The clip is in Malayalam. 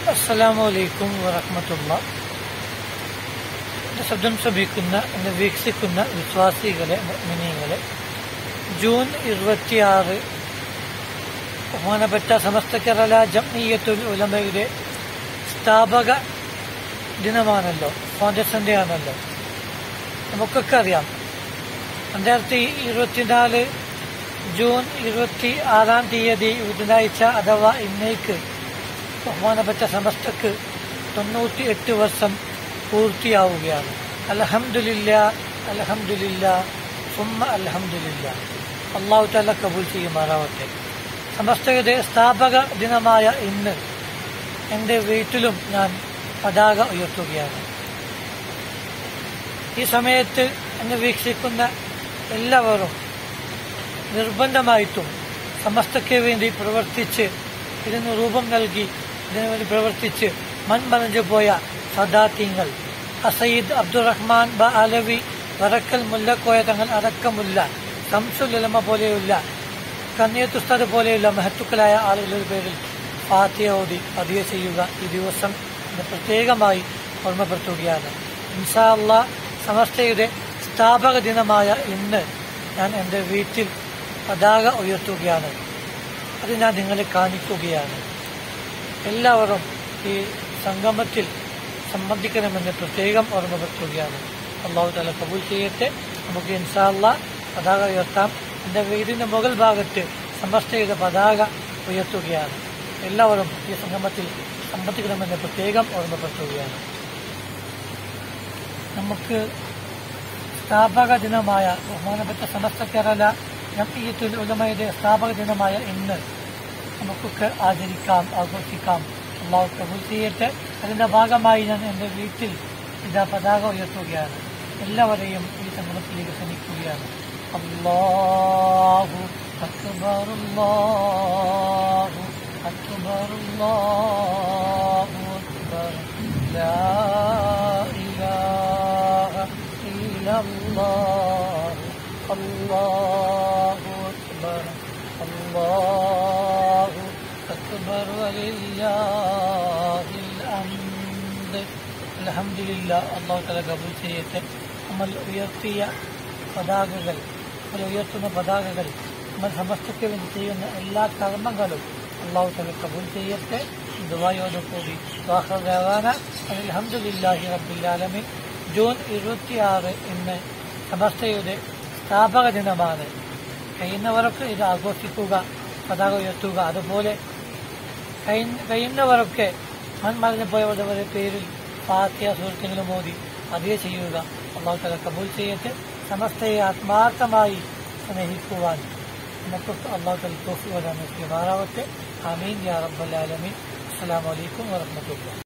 അസ്സലാമു അലൈക്കും വറഹമത്തുള്ള എന്റെ ശബ്ദം ശ്രമിക്കുന്ന എന്നെ വീക്ഷിക്കുന്ന വിശ്വാസികളെ മിനിങ്ങളെ ജൂൺ ഇരുപത്തിയാറ് ബഹുമാനപ്പെട്ട സമസ്ത കേരള ജംഇയ്യത്തുൽ ഉലമയുടെ സ്ഥാപക ദിനമാണല്ലോ ഫൗണ്ടേഷൻ ഡേ ആണല്ലോ നമുക്കൊക്കെ അറിയാം രണ്ടായിരത്തി ഇരുപത്തിനാല് ജൂൺ ഇരുപത്തി ആറാം തീയതി ബുധനാഴ്ച അഥവാ ഇന്നേക്ക് ബഹുമാനപ്പെട്ട സമസ്തക്ക് തൊണ്ണൂറ്റി എട്ട് വർഷം പൂർത്തിയാവുകയാണ് അലഹമില്ല അലഹമില്ല സുമ്മ അലഹമില്ല അള്ളാഹു താല കബൂൽ ചെയ്യുമാറാവട്ടെ സമസ്തയുടെ സ്ഥാപക ദിനമായ ഇന്ന് എൻ്റെ വീട്ടിലും ഞാൻ പതാക ഉയർത്തുകയാണ് ഈ സമയത്ത് എന്നെ വീക്ഷിക്കുന്ന എല്ലാവരും നിർബന്ധമായിട്ടും സമസ്തയ്ക്ക് വേണ്ടി പ്രവർത്തിച്ച് ഇതിന് രൂപം നൽകി ഇതിനുവേണ്ടി പ്രവർത്തിച്ച് മൺമറഞ്ഞു പോയ സദാത്യങ്ങൾ അസയ്യിദ് അബ്ദുറഹ്മാൻ ബ അലവി വറക്കൽ മുല്ലക്കോയ തങ്ങൾ അടക്കമുള്ള സംസുലമ പോലെയുള്ള കന്നിയത്തുസ്താദ് പോലെയുള്ള മഹത്തുക്കളായ ആളുകളുടെ പേരിൽ ഫാത്തിയ ഓതി പതിയെ ചെയ്യുക ഈ ദിവസം ഇത് പ്രത്യേകമായി ഓർമ്മപ്പെടുത്തുകയാണ് ഇൻഷാ അള്ളാ സമസ്തയുടെ സ്ഥാപക ദിനമായ ഇന്ന് ഞാൻ എൻ്റെ വീട്ടിൽ പതാക ഉയർത്തുകയാണ് അത് ഞാൻ നിങ്ങളെ കാണിക്കുകയാണ് എല്ലാവരും ഈ സംഗമത്തിൽ സംബന്ധിക്കണമെന്ന് പ്രത്യേകം ഓർമ്മപ്പെടുത്തുകയാണ് അള്ളാഹു തല കബൂൽ ചെയ്യട്ടെ നമുക്ക് ഇൻഷാല്ല പതാക ഉയർത്താം എൻ്റെ വീടിൻ്റെ മുകൾ ഭാഗത്ത് സമസ്തയുടെ പതാക ഉയർത്തുകയാണ് എല്ലാവരും ഈ സംഗമത്തിൽ സംബന്ധിക്കണമെന്ന് പ്രത്യേകം ഓർമ്മപ്പെടുത്തുകയാണ് നമുക്ക് സ്ഥാപക ദിനമായ ബഹുമാനപ്പെട്ട സമസ്ത കേരള ജംഇയ്യത്തുൽ ഉലമയുടെ സ്ഥാപക ദിനമായ ഇന്ന് നമുക്കൊക്കെ ആചരിക്കാം ആഘോഷിക്കാം അള്ളാഹു കബൂൽ ചെയ്യട്ടെ അതിന്റെ ഭാഗമായി ഞാൻ എൻ്റെ വീട്ടിൽ ഇതാ പതാക ഉയർത്തുകയാണ് എല്ലാവരെയും ഈ സംഗമത്തിലേക്ക് ക്ഷണിക്കുകയാണ് അള്ളാഹു അക്ബർ അല്ലാഹു അക്ബർ അല്ലാഹു അക്ബർ ലാ ഇലാഹ ഇല്ലല്ലാഹ് അല്ലാഹു അക്ബർ അല്ലാഹു അക്ബർ വലില്ലാഹിൽ ഹംദ് അൽഹംദുലില്ലാ അല്ലാഹു തആല കബൂൽ ചെയ്യട്ടെ നമ്മൾ ഉയർത്തിയ പതാകകൾ നമ്മൾ ഉയർത്തുന്ന പതാകകൾ നമ്മൾ സമസ്തയ്ക്ക് വേണ്ടി ചെയ്യുന്ന എല്ലാ കർമ്മങ്ങളും അള്ളാഹു തല കബൂൽ ചെയ്യട്ടെ ദുബായോട് കൂടി വാഹന അലഹമുല്ലാഹി റബ്ബുല്ലാലമി ജൂൺ ഇരുപത്തിയാറ് ഇന്ന് സമസ്തയുടെ സ്ഥാപക ദിനമാണ് കഴിയുന്നവർക്ക് ഇത് ആഘോഷിക്കുക പതാക ഉയർത്തുക അതുപോലെ കഴിയുന്നവരൊക്കെ മൺമറിഞ്ഞു പോയവരുടെ പേരിൽ ഫാത്തിയ സുഹൃത്തുക്കളും മോദി അതേ ചെയ്യുക അള്ളാഹു തല കബൂൽ ചെയ്യട്ടെ സമസ്തയെ ആത്മാർത്ഥമായി സ്നേഹിക്കുവാൻ നമുക്ക് അള്ളാഹു തല തോഫി വരാൻ മാറാവട്ടെ ആമീൻ യാ റബ്ബൽ ആലമീൻ അസ്സലാമു അലൈക്കും വറഹ്മത്തുള്ളാഹി